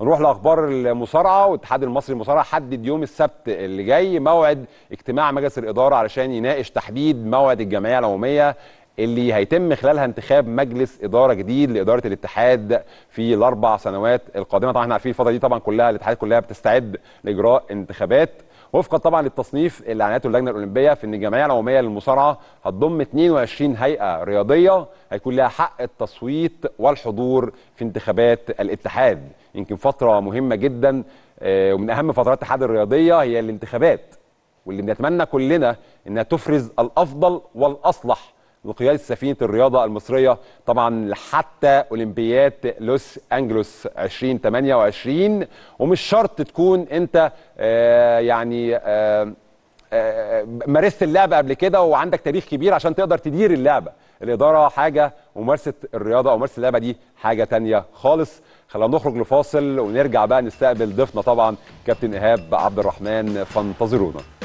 نروح لاخبار المصارعه والاتحاد المصري للمصارعه حدد يوم السبت اللي جاي موعد اجتماع مجلس الاداره علشان يناقش تحديد موعد الجمعيه العموميه اللي هيتم خلالها انتخاب مجلس اداره جديد لاداره الاتحاد في الاربع سنوات القادمه طبعا احنا عارفين الفتره دي طبعا كلها الاتحاد كلها بتستعد لاجراء انتخابات وفقا طبعا للتصنيف اللي اعلنته اللجنه الاولمبيه في ان الجمعيه العموميه للمصارعه هتضم 22 هيئه رياضيه هيكون لها حق التصويت والحضور في انتخابات الاتحاد يمكن فتره مهمه جدا آه، ومن اهم فترات الاتحاد الرياضيه هي الانتخابات واللي بنتمنى كلنا انها تفرز الافضل والاصلح لقياده سفينه الرياضه المصريه طبعا حتى اولمبياد لوس انجلوس 2028 ومش شرط تكون انت آه يعني آه آه مارست اللعبه قبل كده وعندك تاريخ كبير عشان تقدر تدير اللعبه الاداره حاجه وممارسه الرياضه او ممارسه اللعبه دي حاجه تانية خالص خلينا نخرج لفاصل ونرجع بقى نستقبل ضيفنا طبعا كابتن ايهاب عبد الرحمن فانتظرونا